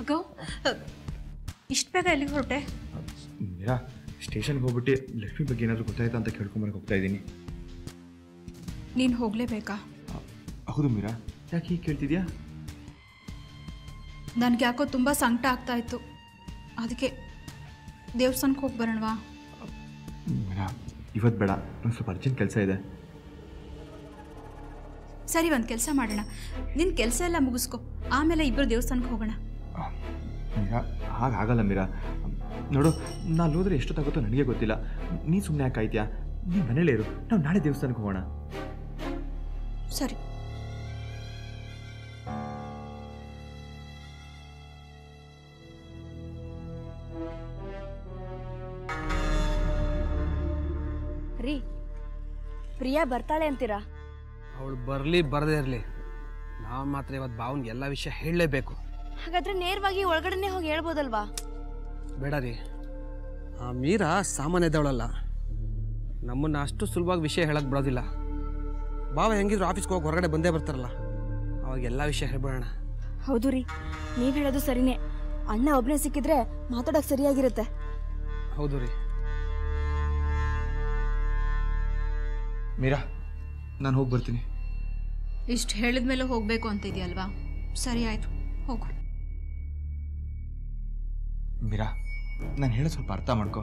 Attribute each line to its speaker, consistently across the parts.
Speaker 1: ರಾಘವ್ ಇಷ್ಟು ಬೇಗ ಎಲ್ಲಿಗೆ ಹೊರಟೆ
Speaker 2: ಮೀರಾ ಸ್ಟೇಷನ್ಗೆ ಹೋಗ್ಬಿಟ್ಟು ಲಕ್ಷ್ಮಿ ಬಗ್ಗೆ ಏನಾದರೂ ಗೊತ್ತಾಯ್ತಾ ಅಂತ ಕೇಳ್ಕೊಂಬರಕ್ಕೆ ಹೋಗ್ತಾ ಇದ್ದೀನಿ
Speaker 1: ನೀನು ಹೋಗಲೇಬೇಕಾ
Speaker 2: ಹೌದು ಮೀರಾ ಯಾಕೆ ಹೀಗೆ ಕೇಳ್ತಿದ್ಯಾ
Speaker 1: ನನಗೆ ಯಾಕೋ ತುಂಬ ಸಂಕಟ ಆಗ್ತಾ ಇತ್ತು ಅದಕ್ಕೆ ದೇವಸ್ಥಾನಕ್ಕೆ ಹೋಗಿ ಬರೋಣವಾ
Speaker 2: ಮೀರಾ ಇವತ್ತು ಬೇಡ ನಂಗೆ ಸ್ವಲ್ಪ ಅರ್ಜೆಂಟ್ ಕೆಲಸ ಇದೆ
Speaker 1: ಸರಿ ಒಂದು ಕೆಲಸ ಮಾಡೋಣ ನಿನ್ನ ಕೆಲಸ ಎಲ್ಲ ಮುಗಿಸ್ಕೊ ಆಮೇಲೆ ಇಬ್ಬರು ದೇವಸ್ಥಾನಕ್ಕೆ ಹೋಗೋಣ
Speaker 2: ಮೀರಾ ಹಾಗಾಗಲ್ಲ ಮೀರಾ ನೋಡು ನಾನು ಹೋದ್ರೆ ಎಷ್ಟೊತ್ತಾಗುತ್ತೋ ನನಗೆ ಗೊತ್ತಿಲ್ಲ ನೀನು ಸುಮ್ಮನೆ ಯಾಕೆ ಆಯ್ತ್ಯಾ ನೀನು ಮನೇಲೇ ಇರು ನಾವು ನಾಳೆ ದೇವಸ್ಥಾನಕ್ಕೆ ಹೋಗೋಣ
Speaker 1: ಸರಿ
Speaker 3: ರೀ ಪ್ರಿಯಾ ಬರ್ತಾಳೆ ಅಂತೀರಾ
Speaker 4: ಅವಳು ಬರಲಿ ಬರದೇ ಇರಲಿ ನಾವು ಮಾತ್ರ ಇವತ್ತು ಭಾವನ್ಗೆ ಎಲ್ಲ ವಿಷಯ ಹೇಳಲೇಬೇಕು
Speaker 3: ಹಾಗಾದ್ರೆ ನೇರವಾಗಿ ಒಳಗಡೆನೆ ಹೋಗಿ ಹೇಳ್ಬೋದಲ್ವಾ
Speaker 4: ಬೇಡ ರೀ ಆ ಮೀರಾ ಸಾಮಾನ್ಯದವಳಲ್ಲ ನಮ್ಮನ್ನು ಅಷ್ಟು ಸುಲಭವಾಗಿ ವಿಷಯ ಹೇಳಕ್ಕೆ ಬಿಡೋದಿಲ್ಲ ಭಾವ ಹೆಂಗಿದ್ರು ಆಫೀಸ್ಗೆ ಹೋಗಿ ಹೊರಗಡೆ ಬಂದೇ ಬರ್ತಾರಲ್ಲ ಅವಾಗ ಎಲ್ಲ ವಿಷಯ ಹೇಳ್ಬಿಡೋಣ
Speaker 3: ಹೌದು ರೀ ನೀವ್ ಹೇಳೋದು ಸರಿನೇ ಅಣ್ಣ ಒಬ್ನೇ ಸಿಕ್ಕಿದ್ರೆ ಮಾತಾಡಕ್ ಸರಿಯಾಗಿರುತ್ತೆ
Speaker 4: ಹೌದು ರೀ
Speaker 2: ಮೀರಾ ನಾನು ಹೋಗಿ ಬರ್ತೀನಿ
Speaker 1: ಇಷ್ಟು ಹೇಳಿದ ಮೇಲೆ ಹೋಗಬೇಕು ಅಂತ ಇದೆಯಲ್ವಾ ಸರಿ ಆಯಿತು ಹೋಗು
Speaker 2: ಮೀರಾ ನಾನು ಹೇಳೋ ಸ್ವಲ್ಪ ಅರ್ಥ ಮಾಡ್ಕೋ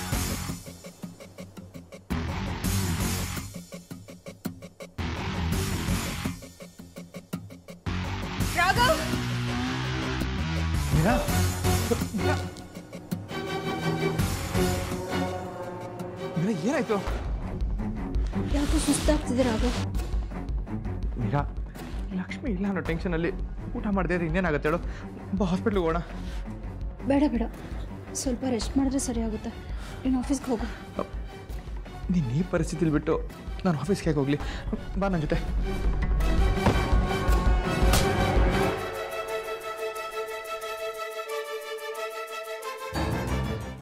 Speaker 2: ಮೀರಾ ಮೀರಾ ಮೀರಾ ಏನಾಯ್ತು
Speaker 3: ಯಾಕೋ ಸುಸ್ತಾಗ್ತಿದೆ ರಾಘವ್
Speaker 2: ಮೀರಾ ಲಕ್ಷ್ಮಿ ಇಲ್ಲ ಅನ್ನೋ ಟೆನ್ಷನಲ್ಲಿ ಊಟ ಮಾಡದೇ ಇದ್ರೆ ಇನ್ನೇನಾಗುತ್ತೆ ಹೇಳು ಬಾ ಹಾಸ್ಪಿಟ್ಲಿಗೆ ಹೋಗೋಣ
Speaker 3: ಬೇಡ ಬೇಡ ಸ್ವಲ್ಪ ರೆಸ್ಟ್ ಮಾಡಿದ್ರೆ ಸರಿ ಆಗುತ್ತೆ ನೀನು ಆಫೀಸ್ಗೆ ಹೋಗು
Speaker 2: ನೀನು ಈ ಪರಿಸ್ಥಿತಿಲಿ ಬಿಟ್ಟು ನಾನು ಆಫೀಸ್ಗೆ ಹೇಗೆ ಹೋಗಲಿ ಬಾ ನನ್ನ ಜೊತೆ